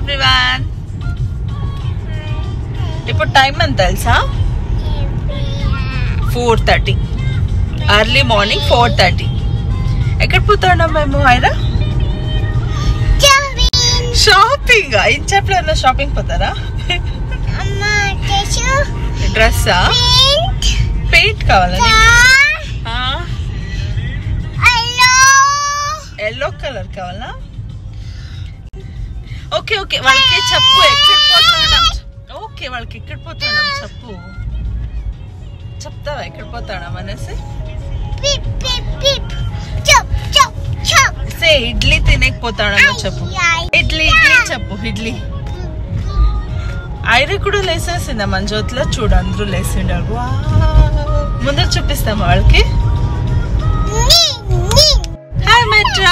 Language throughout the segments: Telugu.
ఎవ్రీవన్ ఇప్పుడు టైం ఎంత తెలుసా four thirty early morning four thirty ఎక్కడ పోతున్నాం మేము హైరా షాపింగ్ ఇంచెప్లో షాపింగ్ పోతారా డ్రెస్సా పెయింట్ కావాలా ఎల్లో కలర్ కావాలా ఓకే ఓకే వాళ్ళకి చెప్పు ఎక్కడ పోతున్నాం ఓకే వాళ్ళకి ఎక్కడ పోతున్నాం చెప్పు చెప్తావా ఎక్కడ పోతాడా అనేసి సే ఇడ్లీ తినకపోతాడని చెప్పు ఇడ్లీ ఇడ్లీ చెప్పు ఇడ్లీ ఐర కూడా లేసేసిందా మన జ్యోతిలో చూడు అందరూ లేసిండారు ముందర చూపిస్తామా వాళ్ళకి hi metro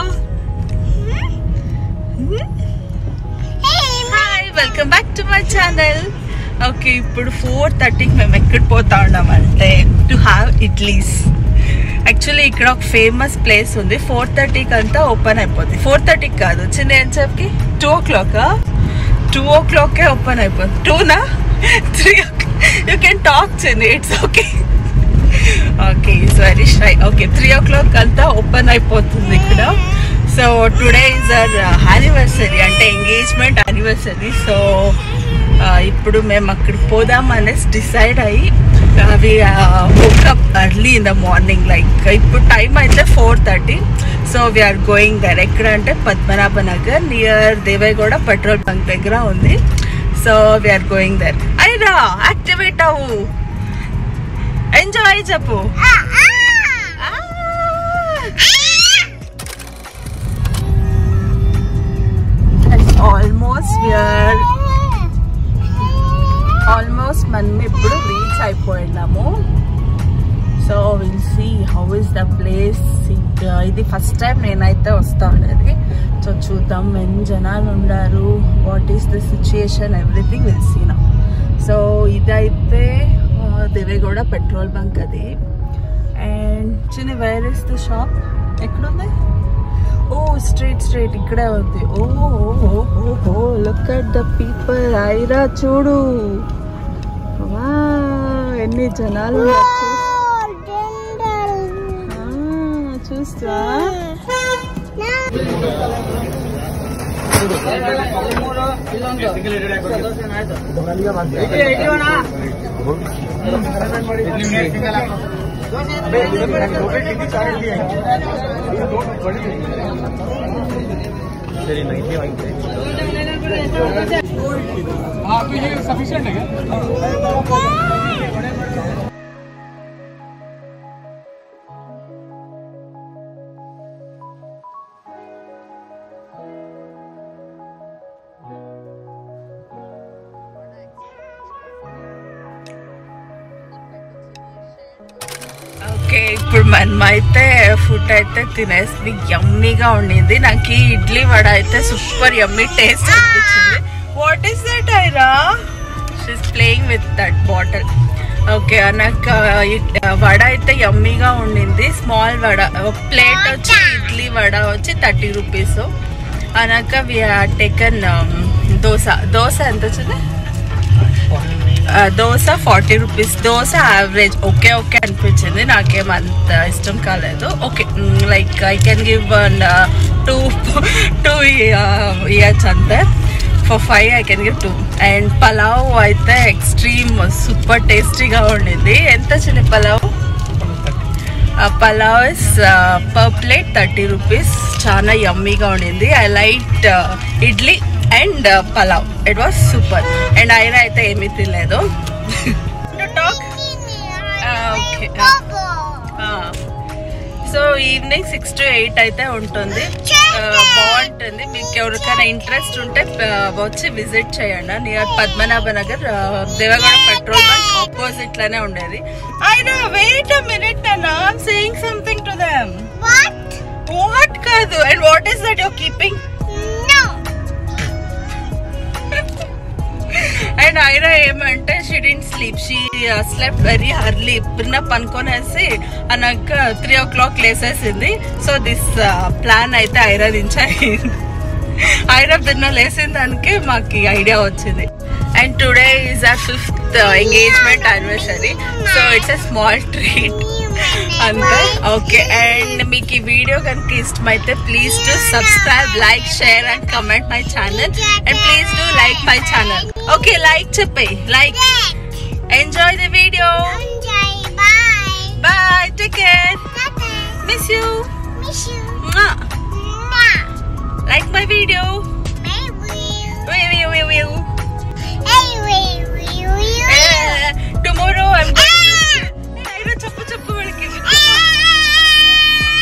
hi welcome back to my channel okay ఇప్పుడు ఫోర్ థర్టీకి మేము ఎక్కడ పోతా ఉన్నామంటే టు హ్యావ్ ఇడ్లీస్ యాక్చువల్లీ ఇక్కడ ఒక ఫేమస్ ప్లేస్ ఉంది ఫోర్ థర్టీకి అంతా ఓపెన్ అయిపోతుంది ఫోర్ థర్టీకి కాదు చిన్న ఏం చెప్పి టూ ఓ క్లాక్ టూ ఓ క్లాకే ఓపెన్ అయిపోతుంది టూనా త్రీ యూ కెన్ టాక్ చిన్న it's okay okay it's very shy okay three o'clock అంతా ఓపెన్ అయిపోతుంది ఇక్కడ so today is our anniversary అంటే ఎంగేజ్మెంట్ యానివర్సరీ సో ఇప్పుడు మేము అక్కడికి పోదాం అనేసి డిసైడ్ అయ్యి అవి woke up early in the morning like ఇప్పుడు టైం అయితే four thirty so we're going there ఎక్కడ అంటే Padmanabha Nagar near Deve Gowda petrol bunk దగ్గర ఉంది so we're going there Aira activate అవ్వు ఎంజాయ్ చెప్పు ఆల్మోస్ట్ విఆర్ ఆల్మోస్ట్ మనం ఇప్పుడు రీచ్ అయిపోయినాము so will see how is the place ఇది ఫస్ట్ టైం నేనైతే వస్తా ఉండేది సో చూద్దాం ఎన్ని జనాలు ఉండారు what is the situation everything will see నా సో ఇదైతే దేవేగౌడ పెట్రోల్ బంక్ అది అండ్ చిన్న వేర్ ఇస్ ద షాప్ ఎక్కడుంది ఓ స్ట్రైట్ స్ట్రైట్ ఇక్కడే ఉంది oh oh look at the people ఐరా చూడు వా ఎన్ని జనాలు ఉన్నారు చూస్తూ. ఆ, చూస్తా आपको ये सफिशियंट है क्या ఓకే ఇప్పుడు మనం అయితే ఫుడ్ అయితే తినేసి యమ్మీగా ఉండింది నాకు ఈ ఇడ్లీ వడ అయితే సూపర్ యమ్మీ టేస్ట్ అనిపించింది what is that Aira she's playing with that bottle okay నాకు వడ అయితే యమ్మీగా ఉండింది స్మాల్ వడ ఒక ప్లేట్ వచ్చి ఇడ్లీ వడ వచ్చి థర్టీ రూపీస్ అనక వి టేకన్ దోశ దోశ ఎంత వచ్చింది ఆ, dosa forty rupees dosa average okay okay అనిపించింది నాకేం అంత ఇష్టం కాలేదు okay like I can give one two two years అంతే for five I can give two and pulao అయితే ఎక్స్ట్రీమ్ సూపర్ టేస్టీగా ఉండింది ఎంత చిన్న pulao pulao is per plate thirty rupees చాలా యమ్మీగా ఉండింది I like idli and pulao it was super and Aira అయితే ఏమీ తినలేదు talk okay so evening six to eight అయితే ఉంటుంది ఆ, బాగుంటుంది మీకు ఎవరికైనా ఇంట్రెస్ట్ ఉంటే ఆ, వచ్చి విజిట్ చేయండి నియర్ పద్మనాభ నగర్ ఆ, దేవగడ పెట్రోల్ బంక్ ఆపోజిట్ లోనే ఉండేది అయినా వెయిట్ అ మినిట్ అన్నా I'm saying something to them what కాదు and what is that your keeping and Aira ఏమంటే she didn't sleep she slept very early పిన్న పనుకొనేసి అన్నాక త్రీ ఓ క్లాక్ లేసేసింది సో దిస్ ప్లాన్ అయితే ఐరా నుంచి అయింది ఆయన భిన్న లేసిన దానికే మాకు ఈ ఐడియా వచ్చింది and today is a fifth engagement anniversary so it's a small treat అంతే ఓకే అండ్ మీకు ఈ వీడియో కనుక ఇష్టమైతే please to subscribe like share and comment my channel and please do like my channel okay like చెప్పే like enjoy the video bye take care miss you like my video tomorrow I'm చెప్పు చెప్పు వాళ్ళకి